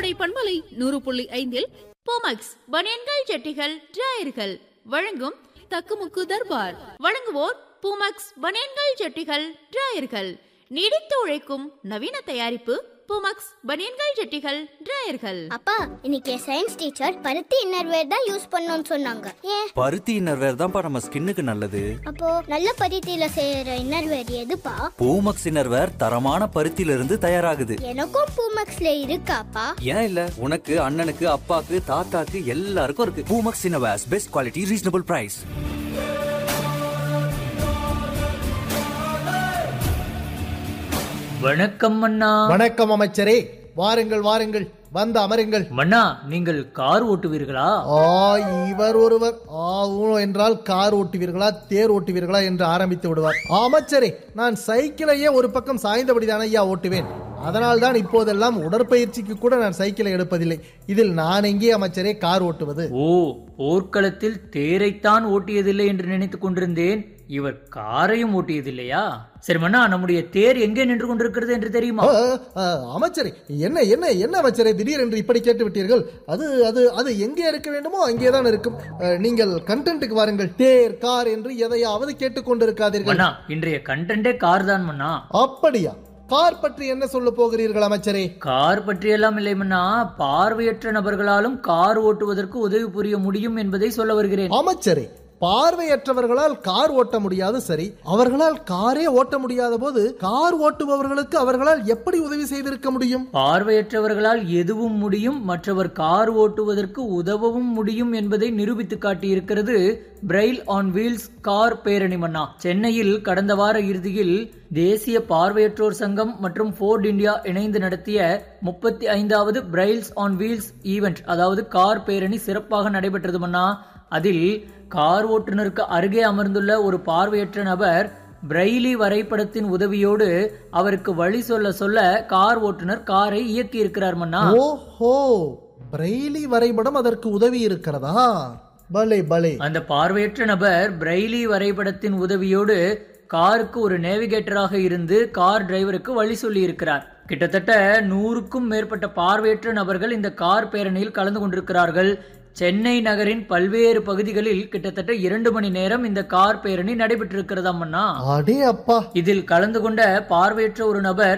கோடை பண்பலை நூறு புள்ளி ஐந்தில் போமக்ஸ் பனியன்கள் ஜட்டிகள் டிராயர்கள் வழங்கும் தக்குமுக்கு தர்பார் வழங்குவோர் பூமக்ஸ் பனியன்கள் ஜட்டிகள் டிராயர்கள் நீடித்து உழைக்கும் நவீன தயாரிப்பு பூமக்ஸ் பனியன்கள் ஜட்டிகள் டிராயர்கள் அப்பா இன்னைக்கு சயின்ஸ் டீச்சர் பருத்தி இன்னர்வேர் தான் யூஸ் பண்ணணும்னு சொன்னாங்க ஏன் பருத்தி இன்னர்வேர் தான்ப்பா நம்ம ஸ்கின்னுக்கு நல்லது அப்போ நல்ல பருத்தியில செய்யற இன்னர்வேர் எதுப்பா பூமக்ஸ் இன்னர்வேர் தரமான பருத்தியில இருந்து தயாராகுது எனக்கும் பூமெக்ஸ்ல இருக்காப்பா ஏன் இல்ல உனக்கு அண்ணனுக்கு அப்பாக்கு தாத்தாக்கு எல்லாருக்கும் இருக்கு Poomex innerwears best quality reasonable price வணக்கம் மன்னா வணக்கம் அமைச்சரே வாருங்கள் வாருங்கள் வந்து அமருங்கள் மன்னா நீங்கள் கார் ஓட்டுவீர்களா ஆ இவர் ஒருவர் ஆ ஊனோ என்றால் கார் ஓட்டுவீர்களா தேர் ஓட்டுவீர்களா என்று ஆரம்பித்து விடுவார் அமைச்சரே நான் சைக்கிளையே ஒரு பக்கம் சாய்ந்தபடிதான் ஐயா ஓட்டுவேன் அதனால் தான் இப்போதெல்லாம் உடற்பயிற்சிக்கு கூட நான் சைக்கிளை எடுப்பதில்லை இதில் நான் எங்கே அமைச்சரே கார் ஓட்டுவது ஓ போர்க்களத்தில் தேரைத்தான் ஓட்டியதில்லை என்று நினைத்துக் கொண்டிருந்தேன் இவர் காரையும் ஓட்டியதில்லையா சரி மன்னா நம்முடைய தேர் எங்கே நின்று கொண்டிருக்கிறது என்று தெரியுமா ஆ, ஆ, அமைச்சரே என்ன என்ன என்ன அமைச்சரே திடீரென்று இப்படி கேட்டு விட்டீர்கள் அது அது அது எங்கே இருக்க வேண்டுமோ அங்கேதான் இருக்கும் அ, நீங்கள் கண்டென்ட்டுக்கு வாருங்கள் தேர் கார் என்று எதையாவது கேட்டுக்கொண்டிருக்காதீர்கள் மன்னா இன்றைய கண்டென்ட்டே கார் தான் மன்னா அப்படியா கார் பற்றி என்ன சொல்ல போகிறீர்கள் அமைச்சரே கார் பற்றியெல்லாம் இல்லை மன்னா பார்வையற்ற நபர்களாலும் கார் ஓட்டுவதற்கு உதவி புரிய முடியும் என்பதை சொல்ல வருகிறேன் அமைச்சரே பார்வையற்றவர்களால் கார் ஓட்ட முடியாது சரி அவர்களால் காரே ஓட்ட முடியாத போது கார் ஓட்டுபவர்களுக்கு அவர்களால் எப்படி உதவி செய்திருக்க முடியும் பார்வையற்றவர்களால் எதுவும் முடியும் மற்றவர் கார் ஓட்டுவதற்கு உதவவும் முடியும் என்பதை நிரூபித்து காட்டியிருக்கிறது பிரைல் ஆன் வீல்ஸ் கார் பேரணி மன்னா சென்னையில் கடந்த வார இறுதியில் தேசிய பார்வையற்றோர் சங்கம் மற்றும் ஃபோர்ட் இந்தியா இணைந்து நடத்திய முப்பத்தி ஐந்தாவது பிரைல்ஸ் ஆன் வீல்ஸ் ஈவெண்ட் அதாவது கார் பேரணி சிறப்பாக நடைபெற்றது மன்னா அதில் கார் ஓட்டுநருக்கு அருகே அமர்ந்துள்ள ஒரு பார்வையற்ற நபர் பிரெய்லி வரைபடத்தின் உதவியோடு அவருக்கு வழி சொல்ல சொல்ல கார் ஓட்டுநர் காரை இயக்கி இருக்கிறார் மன்னா ஓஹோ பிரெய்லி வரைபடம் அதற்கு உதவி இருக்கிறதா பலே பலே அந்த பார்வையற்ற நபர் பிரெய்லி வரைபடத்தின் உதவியோடு காருக்கு ஒரு நேவிகேட்டராக இருந்து கார் டிரைவருக்கு வழி சொல்லி இருக்கிறார் கிட்டத்தட்ட நூறுக்கும் மேற்பட்ட பார்வையற்ற நபர்கள் இந்த கார் பேரணியில் கலந்து கொண்டிருக்கிறார்கள் சென்னை நகரின் பல்வேறு பகுதிகளில் கிட்டத்தட்ட இரண்டு மணி நேரம் இந்த கார் பேரணி நடைபெற்றிருக்கிறதாம் அண்ணா அடே அப்பா இதில் கலந்து கொண்ட பார்வையற்ற ஒரு நபர்